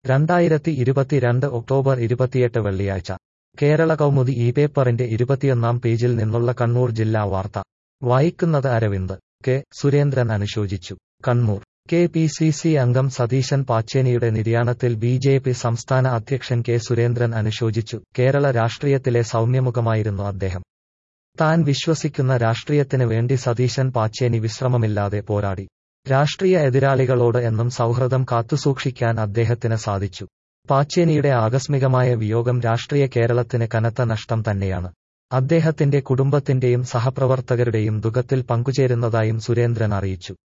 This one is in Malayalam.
രണ്ടായിരത്തി ഇരുപത്തിരണ്ട് ഒക്ടോബർ ഇരുപത്തിയെട്ട് വെള്ളിയാഴ്ച കേരള കൗമുദി ഈ പേപ്പറിന്റെ ഇരുപത്തിയൊന്നാം പേജിൽ നിന്നുള്ള കണ്ണൂർ ജില്ലാ വാർത്ത വായിക്കുന്നത് അരവിന്ദ് കെ സുരേന്ദ്രൻ അനുശോചിച്ചു Kannur K P C C അംഗം സതീശൻ പാച്ചേനിയുടെ നിര്യാണത്തിൽ ബി ജെ പി സംസ്ഥാന അധ്യക്ഷൻ കെ സുരേന്ദ്രൻ അനുശോചിച്ചു കേരള രാഷ്ട്രീയത്തിലെ സൗമ്യമുഖമായിരുന്നു അദ്ദേഹം താൻ വിശ്വസിക്കുന്ന രാഷ്ട്രീയത്തിന് വേണ്ടി സതീശൻ പാച്ചേനി വിശ്രമമില്ലാതെ പോരാടി രാഷ്ട്രീയ എതിരാളികളോട് എന്നും സൗഹൃദം കാത്തുസൂക്ഷിക്കാൻ അദ്ദേഹത്തിന് സാധിച്ചു പാച്ചേനിയുടെ ആകസ്മികമായ വിയോഗം രാഷ്ട്രീയ കേരളത്തിന് കനത്ത നഷ്ടം തന്നെയാണ് അദ്ദേഹത്തിന്റെ കുടുംബത്തിന്റെയും സഹപ്രവർത്തകരുടെയും ദുഃഖത്തിൽ പങ്കുചേരുന്നതായും സുരേന്ദ്രൻ അറിയിച്ചു